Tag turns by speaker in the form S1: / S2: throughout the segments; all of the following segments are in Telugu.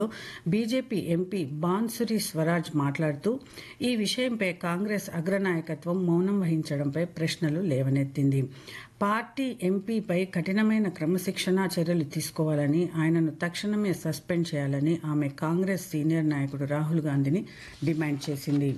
S1: బీజేపీ ఎంపీ బాన్సురి స్వరాజ్ మాట్లాడుతూ ఈ విషయంపై కాంగ్రెస్ అగ్రనాయకత్వం మౌనం వహించడంపై ప్రశ్నలు లేవనెత్తింది పార్టీ ఎంపీపై కఠినమైన క్రమశిక్షణా చర్యలు తీసుకోవాలని ఆయనను తక్షణమే సస్పెండ్ చేయాలని ఆమె కాంగ్రెస్ సీనియర్ నాయకుడు రాహుల్ గాంధీని డిమాండ్ చేసింది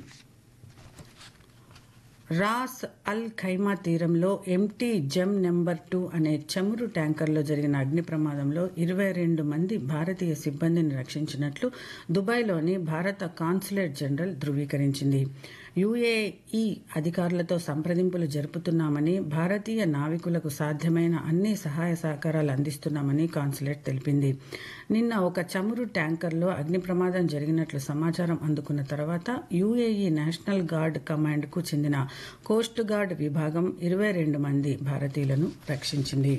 S1: రాస్ అల్ ఖైమా తీరంలో ఎంటీ జెమ్ నెంబర్ టూ అనే చమురు ట్యాంకర్లో జరిగిన అగ్ని ప్రమాదంలో ఇరవై రెండు మంది భారతీయ సిబ్బందిని రక్షించినట్లు దుబాయ్లోని భారత కాన్సులేట్ జనరల్ ధృవీకరించింది యుఏఈ అధికారులతో సంప్రదింపులు జరుపుతున్నామని భారతీయ నావికులకు సాధ్యమైన అన్ని సహాయ సహకారాలు అందిస్తున్నామని కాన్సులేట్ తెలిపింది నిన్న ఒక చమురు ట్యాంకర్లో అగ్ని ప్రమాదం జరిగినట్లు సమాచారం అందుకున్న తర్వాత యుఏఈ నేషనల్ గార్డ్ కమాండ్కు చెందిన కోస్ట్ గార్డ్ విభాగం ఇరవై రెండు మంది భారతీయులను రక్షించింది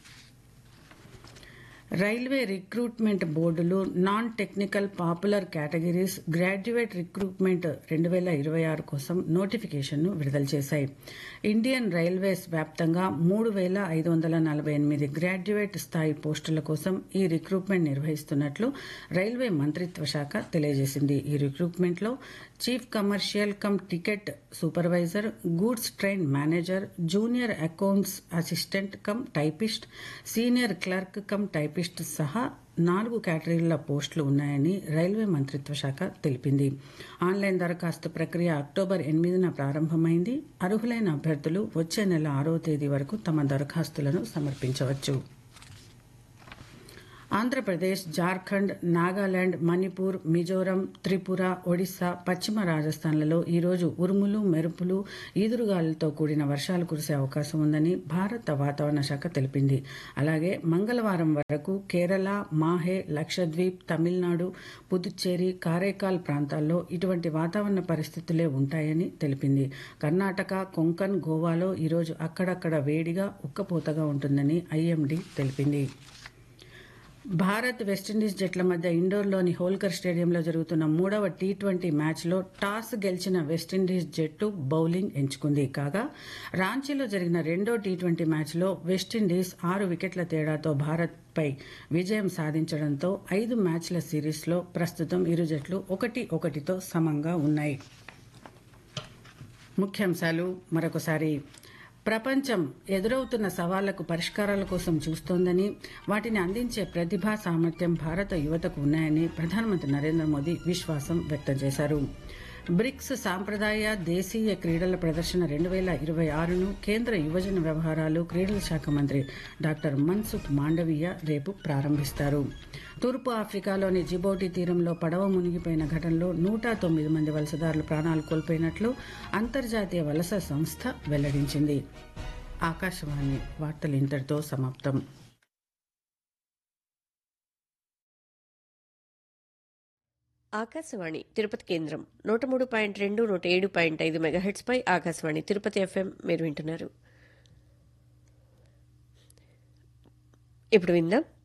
S1: రైల్వే రిక్రూట్మెంట్ బోర్డులు non technical popular categories graduate recruitment రెండు వేల ఇరవై ఆరు కోసం నోటిఫికేషన్ను విడుదల చేశాయి ఇండియన్ రైల్వేస్ వ్యాప్తంగా మూడు వేల ఐదు వందల నలభై ఎనిమిది గ్రాడ్యుయేట్ స్థాయి పోస్టుల కోసం ఈ రిక్రూట్మెంట్ నిర్వహిస్తున్నట్లు రైల్వే మంత్రిత్వ శాఖ తెలియజేసింది ఈ రిక్రూట్మెంట్లో chief commercial cum ticket supervisor goods train manager junior accounts assistant cum typist senior clerk cum typist సహా నాలుగు కేటగిరీల పోస్టులు ఉన్నాయని రైల్వే మంత్రిత్వ శాఖ తెలిపింది ఆన్లైన్ దరఖాస్తు ప్రక్రియ అక్టోబర్ ఎనిమిదిన ప్రారంభమైంది అర్హులైన అభ్యర్థులు వచ్చే నెల ఆరో తేదీ వరకు తమ దరఖాస్తులను సమర్పించవచ్చు ఆంధ్రప్రదేశ్ జార్ఖండ్ నాగాలాండ్ మణిపూర్ మిజోరం త్రిపుర ఒడిశా పశ్చిమ రాజస్థాన్లలో ఈరోజు ఉరుములు మెరుపులు ఈదురుగాలులతో కూడిన వర్షాలు కురిసే అవకాశం ఉందని భారత వాతావరణ శాఖ తెలిపింది అలాగే మంగళవారం వరకు కేరళ మాహే లక్షద్వీప్ తమిళనాడు పుదుచ్చేరి కారైకాల్ ప్రాంతాల్లో ఇటువంటి వాతావరణ పరిస్థితులే ఉంటాయని తెలిపింది కర్ణాటక కొంకన్ గోవాలో ఈరోజు అక్కడక్కడ వేడిగా ఉక్కపోతగా ఉంటుందని ఐఎండీ తెలిపింది భారత్ వెస్టిండీస్ జట్ల మధ్య ఇండోర్లోని హోల్కర్ స్టేడియంలో జరుగుతున్న మూడవ టీ ట్వంటీ మ్యాచ్లో టాస్ గెలిచిన వెస్టిండీస్ జట్టు బౌలింగ్ ఎంచుకుంది కాగా రాంచీలో జరిగిన రెండో టీ ట్వంటీ మ్యాచ్లో వెస్టిండీస్ ఆరు వికెట్ల తేడాతో భారత్పై విజయం సాధించడంతో ఐదు మ్యాచ్ల సిరీస్లో ప్రస్తుతం ఇరు జట్లు ఒకటి ఒకటితో సమంగా ఉన్నాయి ముఖ్యాంశాలు మరొకసారి ప్రపంచం ఎదురవుతున్న సవాళ్లకు పరిష్కారాల కోసం చూస్తోందని వాటిని అందించే ప్రతిభా సామర్థ్యం భారత యువతకు ఉన్నాయని ప్రధానమంత్రి నరేంద్ర మోదీ విశ్వాసం వ్యక్తం చేశారు బ్రిక్స్ సాంప్రదాయ దేశీయ క్రీడల ప్రదర్శన రెండు వేల ఇరవై ఆరును కేంద్ర యువజన వ్యవహారాలు క్రీడల శాఖ మంత్రి డాక్టర్ మన్సుఖ్ మాండవీయ రేపు ప్రారంభిస్తారు తూర్పు ఆఫ్రికాలోని జిబోటి తీరంలో పడవ మునిగిపోయిన ఘటనలో నూట తొమ్మిది మంది వలసదారులు ప్రాణాలు కోల్పోయినట్లు అంతర్జాతీయ వలస సంస్థ వెల్లడించింది ఆకాశవాణి వార్తలు ఇంతటితో సమాప్తం
S2: ఆకాశవాణి తిరుపతి కేంద్రం నూట మూడు పాయింట్ రెండు నూట ఏడు పాయింట్ ఐదు మెగాహెట్స్ పై ఆకాశవాణి తిరుపతి ఎఫ్ఎం మీరు వింటున్నారు ఇప్పుడు విందాం